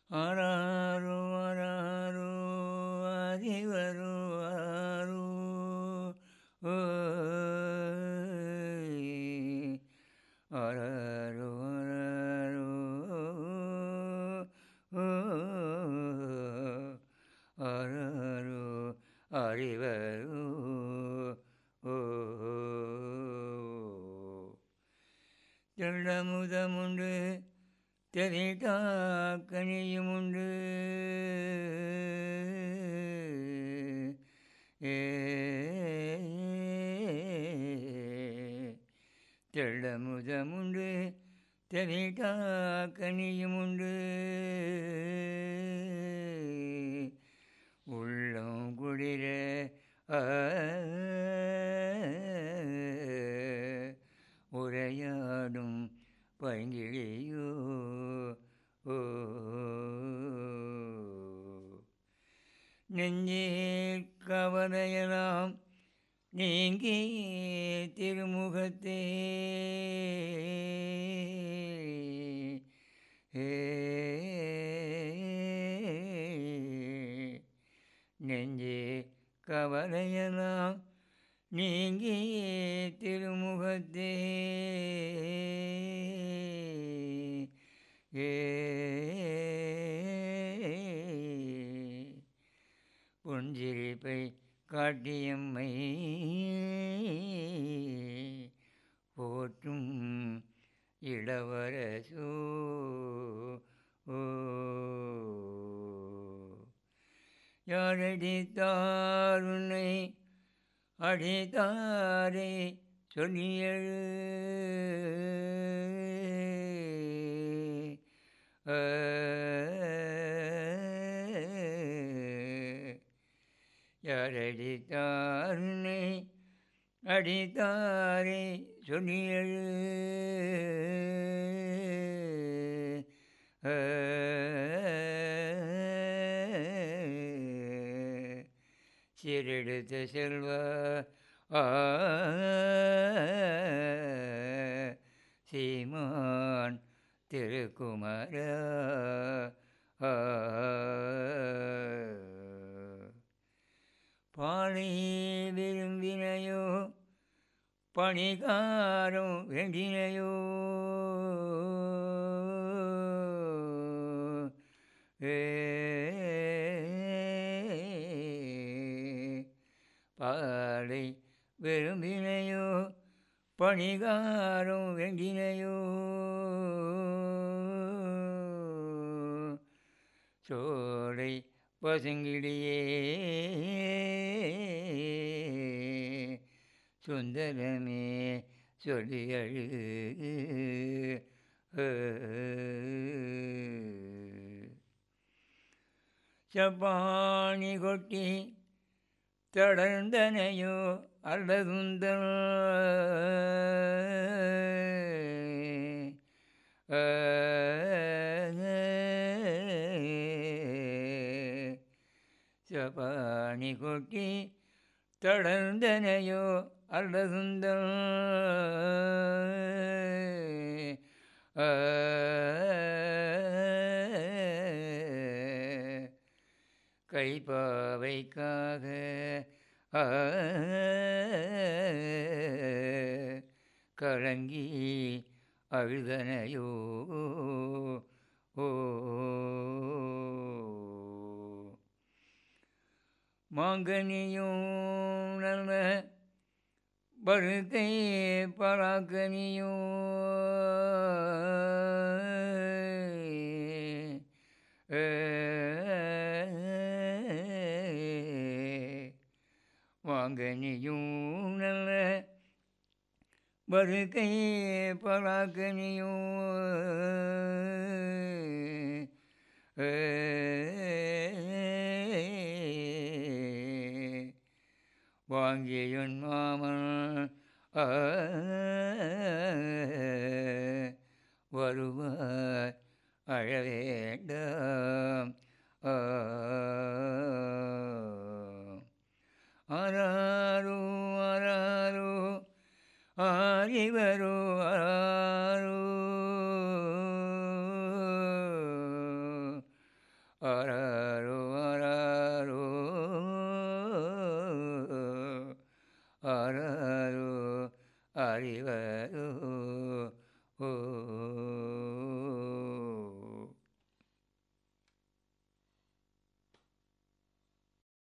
ஆராரோ ஆராரோ அறிவரோ ஆரோ ஓய். ஆராரோ ஆராரோ ஓ. ஆராரோ அறிவரோ ஓ தெள்ளமுதமுண்டு தெளிதாக்கனியுமுண்டு ஏ தெள்ளமுதமுண்டு தெளிதாக்கனியுமுண்டு உள்ளம் குளிர ஆ, உரையாடும் பைங்கிழியோ ஓ நெஞ்சே கவலையலாம் நீங்கி திருமுகத்தே ஏ நெஞ்சே கவலையலாம் நீங்கி திருமுகத்தே ஏ பொன்சிரிப்பை காட்டியம்மை போற்றும் இளவரசோ ஓ யாரடித்தாருனை அடித்தாரே சொல்லியழு ஆ, யாரடித்தாருனை அடித்தாரே சொல்லியழு ஆ, சீரெடுத்த செல்வ ஆ, சீமான் திருக்குமர ஆ, பாலை விரும்பினையோ பணிகாரம் வேண்டினையோ ஏ பாலை விரும்பினையோ பணிகாரம் வேண்டினையோ சோலை பசுங்கிளியே சுந்தரமே சொல்லி அழு சப்பாணி கொட்டி தொடர்ந்தனையோ அல்லதுந்தன் சபாணி கொட்டி தொடர்ந்தனையோ அல்லதுந்தன் கைப்பாவைக்காக ஆ, கலங்கி அழுதனையோ ஓ மாங்கனியும் நல்ல பருக்கை பராக்கனியும் வாங்கனியும் நல்ல வருகை பராக்கனியும் வாங்கியன் மாமன் ஆ, வருவார் அழ வேண்டாம் ஆ. ஆராரோ ஆராரோ ஆரிவரோ ஆராரோ ஆராரோ ஆராரோ ஆராரோ அறிவரோ ஓ